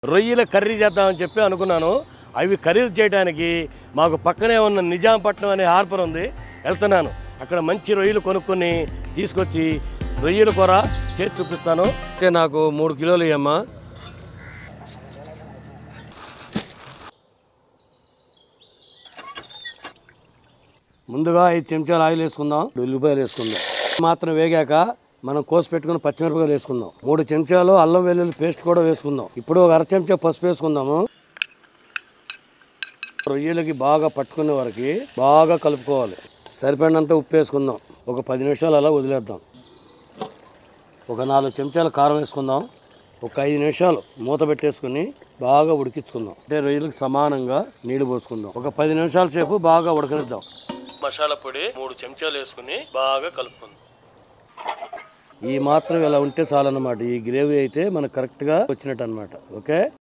రొయ్యల కర్రీ చేద్దామని చెప్పి అనుకున్నాను అవి కర్రీలు చేయడానికి మాకు పక్కనే ఉన్న నిజాంపట్నం అనే హార్బర్ ఉంది వెళ్తున్నాను అక్కడ మంచి రొయ్యలు కొనుక్కొని తీసుకొచ్చి రొయ్యల కూర చేసి చూపిస్తాను అంటే నాకు మూడు కిలోలు ఇయ్యమ్మా ముందుగా ఐదు చెంచాలు ఆయిల్ వేసుకుందాం ఉల్లిపాయలు వేసుకుందాం మాత్రం వేగాక మనం కోసి పెట్టుకున్న పచ్చిమిరపకాయలు వేసుకుందాం మూడు చెంచాలు అల్లం వెల్లుల్లి పేస్ట్ కూడా వేసుకుందాం ఇప్పుడు ఒక అర చెంచా పసుపు వేసుకుందాము రొయ్యలకి బాగా పట్టుకునే వరకు బాగా కలుపుకోవాలి సరిపడినంత ఉప్పు వేసుకుందాం ఒక పది నిమిషాలు అలా వదిలేద్దాం ఒక నాలుగు చెంచాల కారం వేసుకుందాం ఒక ఐదు నిమిషాలు మూత పెట్టేసుకుని బాగా ఉడికించుకుందాం అంటే రొయ్యలకు సమానంగా నీళ్లు పోసుకుందాం ఒక పది నిమిషాల సేపు బాగా ఉడకనిద్దాం మసాలా పొడి మూడు చెంచాలు వేసుకుని బాగా కలుపుకుందాం ఈ మాత్రం ఇలా ఉంటే చాలన్నమాట ఈ గ్రేవీ అయితే మనకు కరెక్ట్గా వచ్చినట్టు అనమాట ఓకే